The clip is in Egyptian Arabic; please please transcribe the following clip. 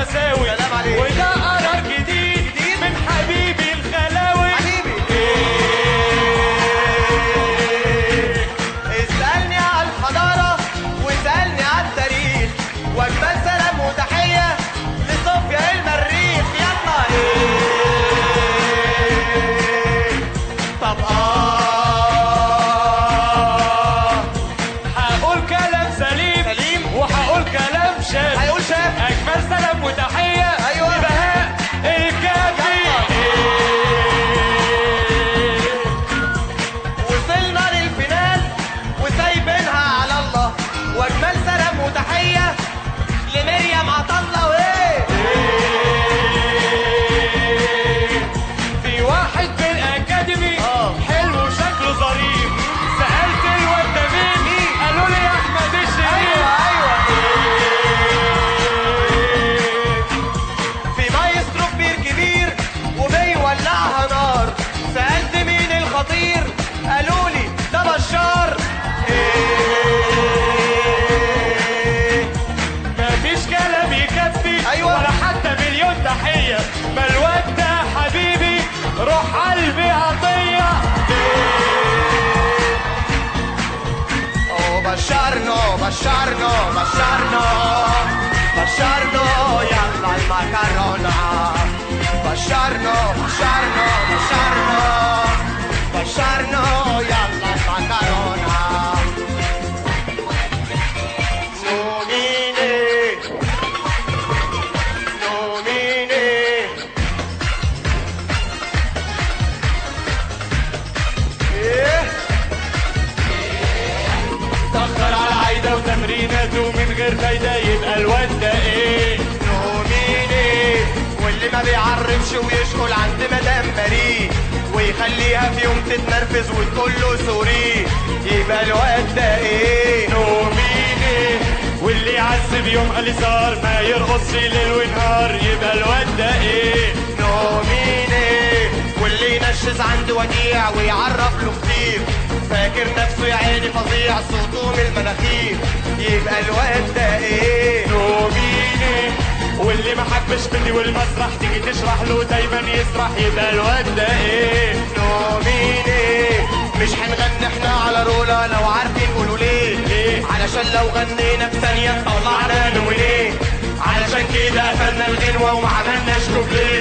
مساوي سلام عليك. وده قرار جديد جديد. من حبيبي الخلاوي حبيبي اسألني على الحضارة واسألني على التاريخ واجمل سلام وتحية لصوفيا المريخ يلا ايه طب اه هقول كلام سليم سليم. وهقول كلام شاذ هيقول شاف اجمل سلام وتحيه أيوة. لبهاء الكافي وصلنا للفينال وسايبينها على الله واجمل سلام وتحيه لمريم عطله وايه في واحد في الاكاديمي آه. حلو وشكله ظريف سالت الواد ده مين قالوا لي احمد الشريف ايوه في مايسترو كبير كبير وبيولعها نار سألت مين الخطير قالوا لي ده بشار إيه. مفيش كلام يكفي أيوة. ولا حتى مليون تحيه ما الواد ده حبيبي روح قلبي عطيه Oh, بشرنا بشرنا بشرنا بشرنا يلا المكرونة بشرنا بشرنا بشرنا بشرنا يلا المكرونة نوميني نوميني ايه تأخر على عايدة وتمريناته من غير فايدة يبقى الواد ده ايه نوميني واللي ما بيعرفش ويشغل عند مدام ماري ويخليها في يوم تتنرفز وتقول له سوري يبقى الواد ده ايه نوميني واللي يعذب يوم قال صار ما يرقصش ليل ونهار يبقى الواد ده ايه نوميني واللي ينشز عند وديع ويعرف له كتير فاكر نفسه يا عيني فظيع صوته من المناخير يبقى الواد ده ايه نوميني واللي ما حبش بدي والمسرح تيجي تشرح له دايما يسرح يبقى الواد ده ايه نوميني مش هنغني احنا على رولا لو عارفين قولوا ليه ليه؟ علشان لو غنينا في ثانية طلعنا نومينيه علشان كده قفلنا الغنوة وما عملناش كوبليه